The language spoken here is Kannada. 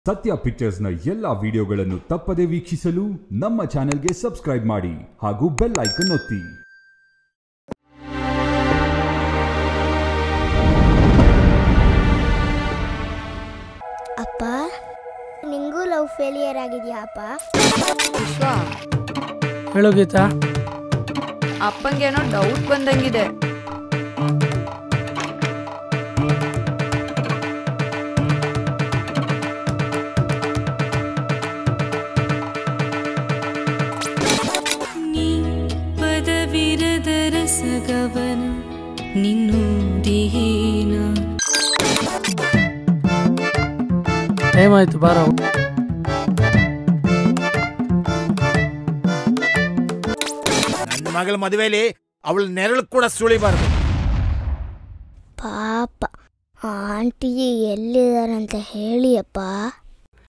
ಸತ್ಯ ಪಿಕ್ಚರ್ಸ್ನ ಎಲ್ಲ ವಿಡಿಯೋಗಳನ್ನು ತಪ್ಪದೇ ವೀಕ್ಷಿಸಲು ನಮ್ಮ ಚಾನೆಲ್ಗೆ ಸಬ್ಸ್ಕ್ರೈಬ್ ಮಾಡಿ ಹಾಗೂ ಬೆಲ್ ಐಕನ್ ಒತ್ತಿ ಅಪ್ಪ ನಿಂಗೂ ಲವ್ ಫೇಲಿಯರ್ ಆಗಿದ್ಯಾ ಅಪ್ಪ ವಿಶ್ವ ಹೇಳು ಗೀತಾ ಅಪ್ಪಂಗೇನೋ ಡೌಟ್ ಬಂದಂಗಿದೆ ನೀ ಪದವಿರದ ರಸಗವನ ನಿನ್ನೋದೇನ ಟೈಮ್ ಆಯ್ತು ಬಾರೋ ನನ್ನ ಮಗಳ ಮದುವೆಲಿ ಅವಳ ನೆರಳು ಕೂಡ ಸುಳಿಬಾರ್ದು ಪಾಪ ಆಂಟಿ ಎಲ್ಲಿದಾರಂತ ಹೇಳಿ ಅಪ್ಪ